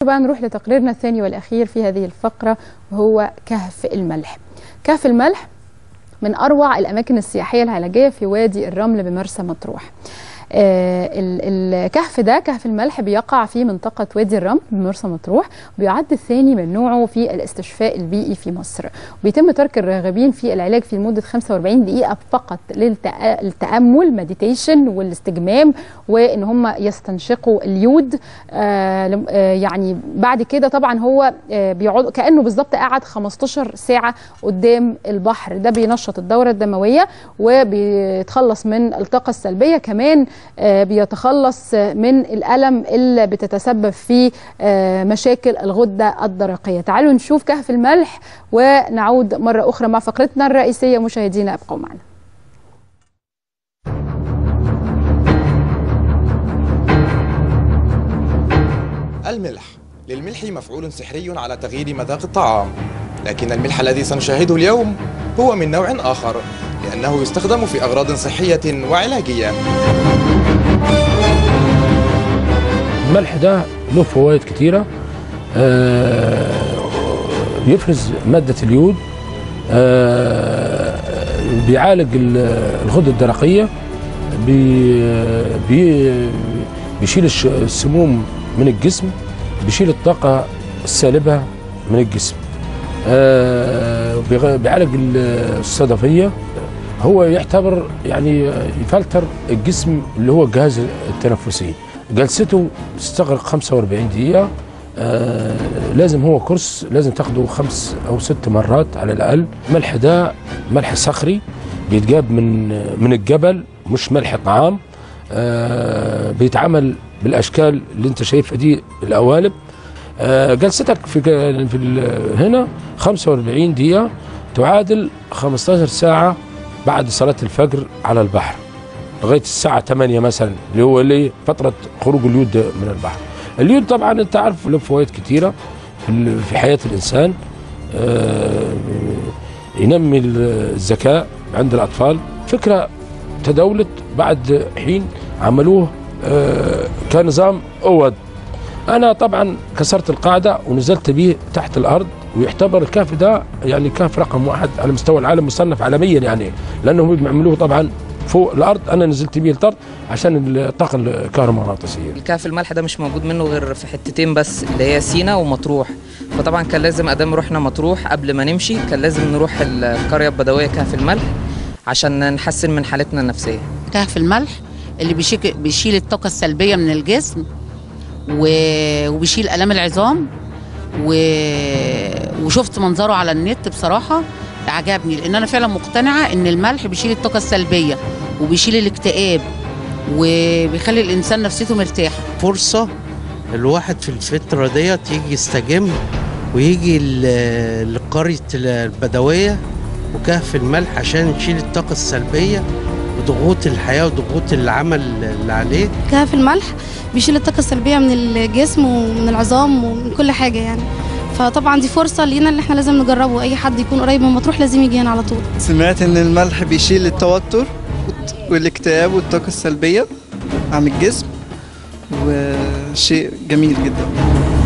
بقى نروح لتقريرنا الثاني والأخير في هذه الفقرة وهو كهف الملح كهف الملح من أروع الأماكن السياحية العلاجية في وادي الرمل بمرسى مطروح آه، ال- الكهف ده كهف الملح بيقع في منطقة وادي الرمل بمرسى مطروح بيعد الثاني من نوعه في الاستشفاء البيئي في مصر بيتم ترك الراغبين في العلاج في لمدة 45 دقيقة فقط للتأ- للتأمل مديتيشن والاستجمام وإن هم يستنشقوا اليود آه، لم- آه، يعني بعد كده طبعا هو آه، بيقعد كأنه بالظبط قاعد 15 ساعة قدام البحر ده بينشط الدورة الدموية وبيتخلص من الطاقة السلبية كمان آه، بيتخلص آه، من الألم اللي بتتسبب في آه، مشاكل الغدة الدرقية تعالوا نشوف كهف الملح ونعود مرة أخرى مع فقرتنا الرئيسية مشاهدينا ابقوا معنا الملح للملح مفعول سحري على تغيير مذاق الطعام لكن الملح الذي سنشاهده اليوم هو من نوع آخر لأنه يستخدم في أغراض صحية وعلاجية الملح ده له فوائد كتيرة آه، بيفرز مادة اليود آه، بيعالج ال- الغدة الدرقية بي- بي- بيشيل الش- السموم من الجسم بيشيل الطاقة السالبة من الجسم آه، بيغ- بيعالج ال- الصدفية هو يعتبر يعني يفلتر الجسم اللي هو الجهاز التنفسي جلسته تستغرق 45 دقيقة آه لازم هو كورس لازم تاخده خمس أو ست مرات على الأقل الملح ده ملح صخري بيتجاب من من الجبل مش ملح طعام آه بيتعمل بالأشكال اللي أنت شايفها دي القوالب آه جلستك في ج- في ال- هنا 45 دقيقة تعادل 15 ساعة بعد صلاة الفجر على البحر لغايه الساعه 8 مثلا اللي هو اللي فتره خروج اليود من البحر. اليود طبعا انت عارف له فوائد كثيره في ال- في حياه الانسان آه، ينمي الذكاء عند الاطفال فكره تداولت بعد حين عملوه آه، كنظام اوض انا طبعا كسرت القاعده ونزلت به تحت الارض ويعتبر الكهف ده يعني كهف رقم واحد على مستوى العالم مصنف عالميا يعني لانهم بيعملوه طبعا فوق الارض انا نزلت به الارض عشان الطاقه الكهرومغناطيسيه الكهف الملح ده مش موجود منه غير في حتتين بس اللي هي سينا ومطروح فطبعا كان لازم ادام رحنا مطروح قبل ما نمشي كان لازم نروح القريه البدويه كهف الملح عشان نحسن من حالتنا النفسيه كهف الملح اللي بيشيك بيشيل الطاقة السلبية من الجسم و- وبيشيل آلام العظام و... وشفت منظره على النت بصراحة عجبني لأن أنا فعلا مقتنعة إن الملح بيشيل الطاقة السلبية وبيشيل الاكتئاب وبيخلي الإنسان نفسيته مرتاحة فرصة الواحد في الفترة ديت يجي يستجم ويجي ل- لقرية البدوية وكهف الملح عشان يشيل الطاقة السلبية وضغوط الحياة وضغوط العمل اللي عليه كهف الملح بيشيل الطاقة السلبية من الجسم ومن العظام ومن كل حاجة يعني فطبعا دي فرصة لينا اللي احنا لازم نجربه أي حد يكون قريب من مطروح لازم يجي هنا على طول سمعت ان الملح بيشيل التوتر والاكتئاب والطاقة السلبية عن الجسم وشيء جميل جدا